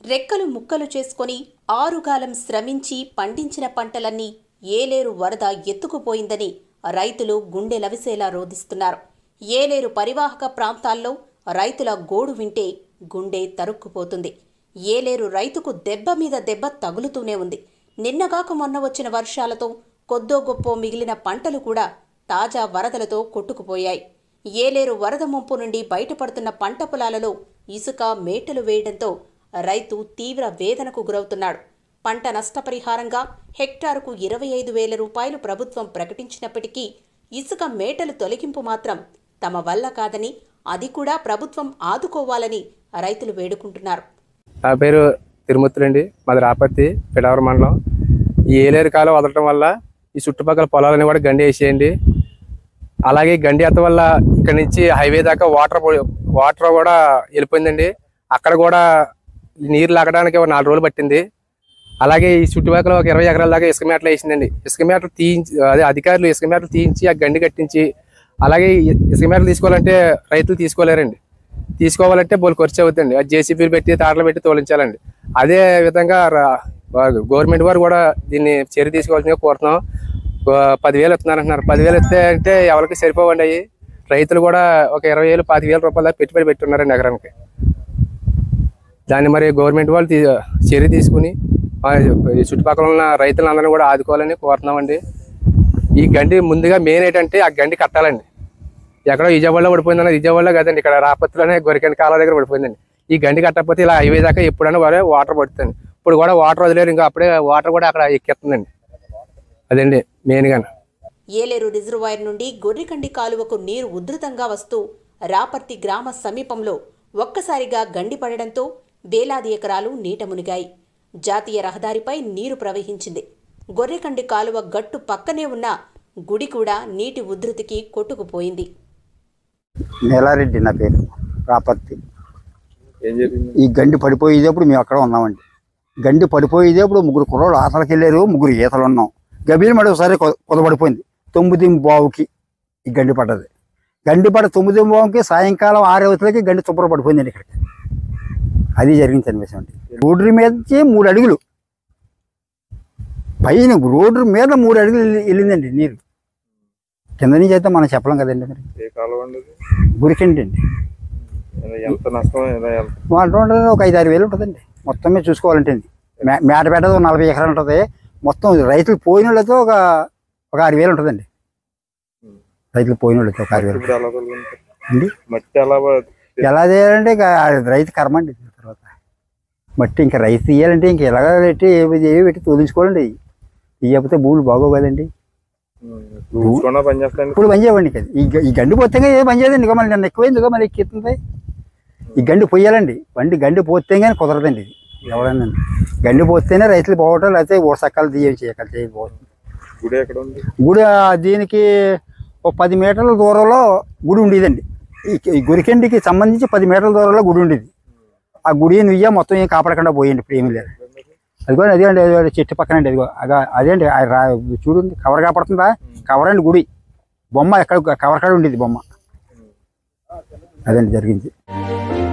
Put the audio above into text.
రెక్కలు ముక్కలు చేసుకొని ఆరుగాలం శ్రమించి పండించిన పంటలన్నీ ఏలేరు వరద ఎత్తుకుపోయిందని రైతులు గుండె లవిసేలా రోధిస్తున్నారు ఏలేరు పరివాహక ప్రాంతాల్లో రైతుల గోడు వింటే గుండె తరుక్కుపోతుంది ఏలేరు రైతుకు దెబ్బ మీద దెబ్బ తగులుతూనే ఉంది నిన్నగాక మొన్న వచ్చిన వర్షాలతో కొద్దో గొప్పో మిగిలిన పంటలు కూడా తాజా వరదలతో కొట్టుకుపోయాయి ఏలేరు వరద ముంపు నుండి బయటపడుతున్న పంట పొలాలలో ఇసుక మేటలు వేయడంతో రైతు తీవ్ర వేదనకు గురవుతున్నాడు పంట నష్టపరిహారంగా హెక్టారుకు ఇరవై ఐదు వేల రూపాయలు ప్రభుత్వం ప్రకటించినప్పటికీ ఇసుక మేటలు తొలగింపు మాత్రం తమ వల్ల కాదని అది కూడా ప్రభుత్వం ఆదుకోవాలని రైతులు వేడుకుంటున్నారు నా పేరు తిరుమతులండి మాది రాపర్తి పిడవరం మండలం ఈ ఏలేరు కాలం వదలటం వల్ల ఈ చుట్టుపక్కల పొలాలన్నీ కూడా గండి వేసేయండి అలాగే ఈ గండి ఎత్త వల్ల ఇక్కడ నుంచి హైవే దాకా వాటర్ పో- వాటర్ కూడా వెళ్ళిపోయిందండి అక్కడ కూడా నీరు లాగడానికి ఒక నాలుగు రోజులు పట్టింది అలాగే ఈ చుట్టుపక్కల ఒక ఇరవై ఎకరాల దాకా ఇసుక మేటలు వేసిందండి ఇసుక మేటలు తీయించి అదే అధికారులు ఇసుక మేటలు తీయించి ఆ గండి కట్టించి అలాగే ఈ ఇసుక మేటలు తీసుకోవాలంటే రైతులు తీసుకోలేరండి తీసుకోవాలంటే బోల్ ఖర్చు అవుతుంది అది జేసీబీలు పెట్టి తాటలు పెట్టి తోలించాలండి అదే విధంగా రా- వా- గవర్నమెంట్ వారు కూడా దీన్ని చర్య తీసుకోవాల్సిందిగా కోరుతున్నాం ఆ, పదివేలు ఇస్తున్నారు అంటున్నారు పదివేలు ఇస్తే అంటే ఎవరికి సరిపోవండి అవి రైతులు కూడా ఒక ఇరవై వేలు పాతి వేల రూపాయల దాకా పెట్టుబడి పెట్టున్నారండి ఎకరానికి దాన్ని మరి గవర్నమెంట్ వాళ్ళు తీ- చర్య తీసుకుని ఆ, ఈ చుట్టుపక్కల ఉన్న రైతులందరినీ కూడా ఆదుకోవాలని కోరుతున్నామండి ఈ గండి ముందుగా మెయిన్ ఏంటంటే ఆ గండి కట్టాలండి ఎక్కడో విజయవాడలో పడిపోయిందన్న విజయవాడలో కదండి ఇక్కడ రాపత్రిలోనే గొరికండి కాలువ దగ్గర పడిపోయిందండి ఈ గండి కట్టకపోతే ఇలా హైవే దాకా ఎప్పుడైనా వారే వాటర్ పడుతుంది ఇప్పుడు కూడా వాటర్ వదిలేరు ఇంకా అప్పుడే వాటర్ కూడా అక్కడ ఎక్కేస్తుందండి అదండి మెయిన్గా ఏలేరు రిజర్వాయర్ నుండి గొర్రెకండి కాలువకు నీరు ఉధృతంగా వస్తూ రాపర్తి గ్రామ సమీపంలో ఒక్కసారిగా గండి పడడంతో వేలాది ఎకరాలు నీట మునిగాయి జాతీయ రహదారిపై నీరు ప్రవహించింది గొర్రెకండి కాలువ గట్టు పక్కనే ఉన్న గుడి కూడా నీటి ఉధృతికి కొట్టుకుపోయింది నీలారెడ్డి నా పేరు రాపర్తి ఏం జరిగింది ఈ గండి పడిపోయేటప్పుడు మేము అక్కడ ఉన్నామండి గండి పడిపోయేటప్పుడు ముగ్గురు కుర్రోళ్ళు ఆటలకి వెళ్ళారు ముగ్గురు ఈతలు ఉన్నాం గభీర్ మడి ఒకసారి కొ- కుదపడిపోయింది తొమ్మిది బావుకి ఈ గండి పడ్డది గండి పడ తొమ్మిది బావుకి సాయంకాలం ఆరేవతలకి గండి తుప్పర పడిపోయిందండి ఇక్కడికి అది జరిగింది సన్నివేశం అండి రోడ్డు మీద నుంచి మూడు అడుగులు పైన రోడ్డు మీద మూడు అడుగులు వెళ్ళి- వెళ్ళిందండి నీరు కింద నుంచి అయితే మనం చెప్పలేం కదండి మరి ఏ కాలం అండి ఇది? గురికండి అండి ఎంత నష్టం ఎలా ఎంత వాళ్ళు ఉంటుంది ఒక ఐదు ఆరు వేలు ఉంటుందండి మొత్తం మీద చూసుకోవాలంటే అండి. మే మేట పెట్టదు నలభై ఎకరాలు ఉంటుంది మొత్తం రైతులు పోయిన వాళ్ళతో ఒక ఒక ఆరు వేలు ఉంటుందండి రైతులు పోయిన వాళ్ళతో ఒక ఆరు వేలు ఇప్పుడు ఎలా తొలగించారు? అండి మట్టి ఎలా బ- ఎలా చేయాలంటే ఇక ఆ రైతు కర్మ అండి తర్వాత మట్టి ఇంకా రైతు ఇయ్యాలంటే ఇంక ఎలాగ పెట్టి ఏవి ఏవి పెట్టి తోలించుకోవాలండి ఇయ్యకపోతే భూములు బాగోవు కదండి చూసుకున్నా పని చేస్తాను ఇప్పుడు పని చేయవండి కదా ఈ గ- ఈ గండి పోతేగా ఏ పని చేయదండి ఇక మళ్ళీ నన్ను ఎక్కువైంది ఇక మళ్ళీ ఎక్కిస్తుంది ఈ గండి పొయ్యాలండి బండి గండి పోతే కానీ కుదరదండి ఇది ఎవరైనా గండి పోతేనే రైతులు పోవటం లేకపోతే ఓ సకాలు తీయం చేయకాలు చేయకపోవడం గుడి ఎక్కడ ఉంది గుడి ఆ దీనికి ఒక పది మీటర్ల దూరంలో గుడి ఉండేదండి ఈ ఈ గురికెండికి సంబంధించి పది మీటర్ల దూరంలో గుడి ఉండేది ఆ గుడి నుయ్య మొత్తం ఏం కాపాడకుండా పోయండి ఇప్పుడు ఏమీ లేదు అదిగో అదే అండి అదిగో చెట్టు పక్కన అండి అదిగో అగా అదే అండి ఆ రా చూడండి కవర్ కాపాడుతుందా కవర్ అండి గుడి బొమ్మ ఎక్కడ కవర్ కాడ ఉండేది బొమ్మ అదండి జరిగింది